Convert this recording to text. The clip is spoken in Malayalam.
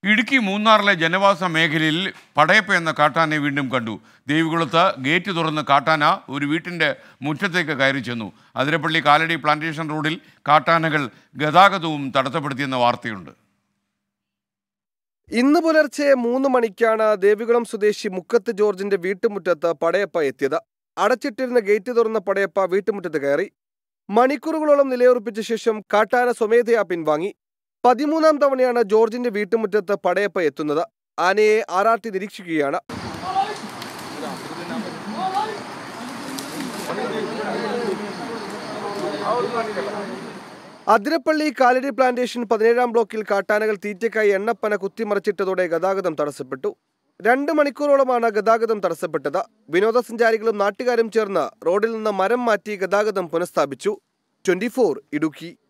ഇടുക്കി മൂന്നാറിലെ ജനവാസ മേഖലയിൽ പടയപ്പ എന്ന കാട്ടാനെ വീണ്ടും കണ്ടു ദേവികുളത്ത് ഗേറ്റ് തുറന്ന് കാട്ടാന ഒരു വീട്ടിൻ്റെ മുറ്റത്തേക്ക് കയറി ചെന്നു അതിരപ്പള്ളി കാലടി പ്ലാന്റേഷൻ റോഡിൽ കാട്ടാനകൾ ഗതാഗതവും തടസ്സപ്പെടുത്തിയെന്ന വാർത്തയുണ്ട് ഇന്ന് പുലർച്ചെ മൂന്ന് മണിക്കാണ് ദേവികുളം സ്വദേശി മുക്കത്ത് ജോർജിന്റെ വീട്ടുമുറ്റത്ത് പടയപ്പ എത്തിയത് അടച്ചിട്ടിരുന്ന ഗേറ്റ് തുറന്ന പടയപ്പ വീട്ടുമുറ്റത്ത് കയറി മണിക്കൂറുകളോളം നിലയുറപ്പിച്ച ശേഷം കാട്ടാന സ്വമേധയാ പിൻവാങ്ങി പതിമൂന്നാം തവണയാണ് ജോർജിന്റെ വീട്ടുമുറ്റത്ത് പടയപ്പ എത്തുന്നത് ആനയെ ആറാട്ടി നിരീക്ഷിക്കുകയാണ് അതിരപ്പള്ളി കാലടി പ്ലാന്റേഷൻ പതിനേഴാം ബ്ലോക്കിൽ കാട്ടാനകൾ തീറ്റയ്ക്കായി എണ്ണപ്പന കുത്തിമറിച്ചിട്ടതോടെ ഗതാഗതം തടസ്സപ്പെട്ടു രണ്ട് മണിക്കൂറോളമാണ് ഗതാഗതം തടസ്സപ്പെട്ടത് വിനോദസഞ്ചാരികളും നാട്ടുകാരും ചേർന്ന് റോഡിൽ നിന്ന് മരം മാറ്റി ഗതാഗതം പുനഃസ്ഥാപിച്ചു ട്വന്റി ഇടുക്കി